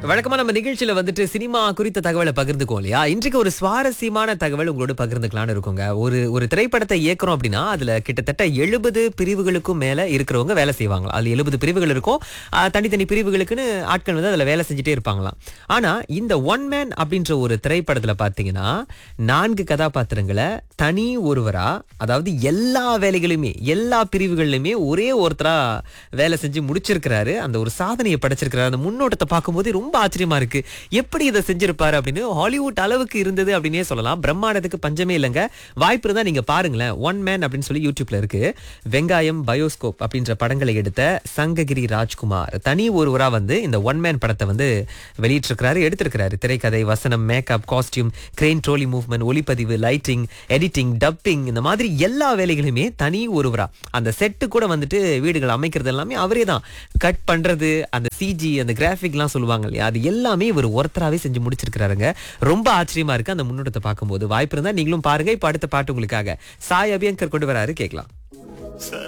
வழக்கமா நம்ம நிகழ்ச்சியில வந்துட்டு சினிமா குறித்த தகவலை பகிர்ந்துக்குவோம் இல்லையா இன்றைக்கு ஒரு சுவாரஸ்யமான தகவல் உங்களோட பகிர்ந்துக்கலாம்னு இருக்குங்க ஒரு ஒரு திரைப்படத்தை இயக்குறோம் அப்படின்னா அதுல கிட்டத்தட்ட எழுபது பிரிவுகளுக்கும் மேல இருக்கிறவங்க வேலை செய்வாங்களா அதுல எழுபது பிரிவுகள் இருக்கும் ஆஹ் தனித்தனி பிரிவுகளுக்குன்னு ஆட்கள் வந்து அதுல வேலை செஞ்சுட்டே இருப்பாங்களாம் ஆனா இந்த ஒன் மேன் அப்படின்ற ஒரு திரைப்படத்துல பாத்தீங்கன்னா நான்கு கதாபாத்திரங்களை தனி ஒருவரா அதாவது எல்லா வேலைகளுமே எல்லா பிரிவுகளிலுமே ஒரே ஒருத்தரா வேலை செஞ்சு முடிச்சிருக்கிறாரு அந்த ஒரு சாதனையை படைச்சிருக்கிறாரு அந்த முன்னோட்டத்தை பார்க்கும்போது ரொம்ப ஆச்சரியமா இருக்கு எப்படி இதை செஞ்சிருப்பாரு அப்படின்னு ஹாலிவுட் அளவுக்கு இருந்தது அப்படின்னே சொல்லலாம் பிரம்மாண்டத்துக்கு பஞ்சமே இல்லைங்க வாய்ப்பு இருந்தா நீங்க பாருங்களேன் ஒன் மேன் அப்படின்னு சொல்லி யூடியூப்ல இருக்கு வெங்காயம் பயோஸ்கோப் அப்படின்ற படங்களை எடுத்த சங்ககிரி ராஜ்குமார் தனி ஒருவரா வந்து இந்த ஒன் மேன் படத்தை வந்து வெளியிட்டிருக்கிறாரு எடுத்திருக்கிறாரு திரைக்கதை வசனம் makeup costume crane trolley movement ஒளிப்பதிவு லைட்டிங் எடிட்டிங் டப்பிங் இந்த மாதிரி எல்லா வேலைகளுமே தனி ஒருவரா அந்த செட்டு கூட வந்துட்டு வீடுகள் அமைக்கிறது எல்லாமே அவரே தான் கட் பண்றது அந்த சிஜி அந்த கிராஃபிக்லாம் சொல்லுவாங்க இல்லையா அது எல்லாமே இவர் ஒருத்தராவே செஞ்சு முடிச்சிருக்கிறாருங்க ரொம்ப ஆச்சரியமா இருக்கு அந்த முன்னோட்டத்தை பார்க்கும்போது வாய்ப்பு இருந்தா நீங்களும் பாருங்க இப்ப அடுத்த பாட்டு உங்களுக்காக சாய் அபியங்கர் கொண்டு வராரு கேட்கலாம்